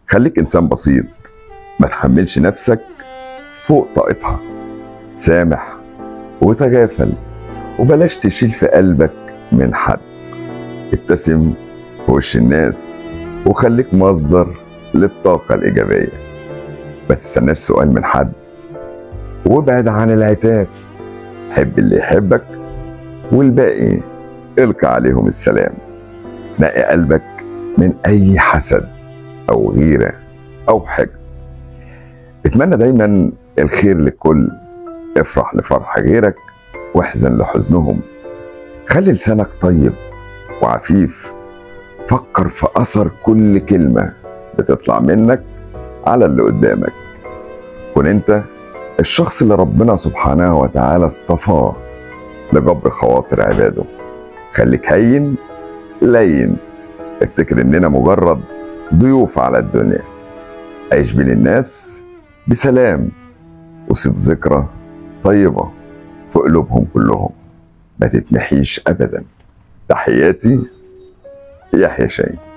خليك إنسان بسيط ما تحملش نفسك فوق طاقتها سامح وتغافل وبلاش تشيل في قلبك من حد ابتسم في وش الناس وخليك مصدر للطاقة الإيجابية ما تستناش سؤال من حد وابعد عن العتاب حب اللي يحبك والباقي القى عليهم السلام نقي قلبك من أي حسد أو غيرة أو حقد اتمنى دايما الخير للكل افرح لفرح غيرك واحزن لحزنهم خلي لسانك طيب وعفيف فكر في أثر كل كلمة بتطلع منك على اللي قدامك كن انت الشخص اللي ربنا سبحانه وتعالى اصطفاه لجبر خواطر عباده خليك هين لين افتكر اننا مجرد ضيوف على الدنيا عيش بين الناس بسلام وسيب ذكرى طيبة في قلوبهم كلهم ما تتمحيش أبدا تحياتي يحيى شاهين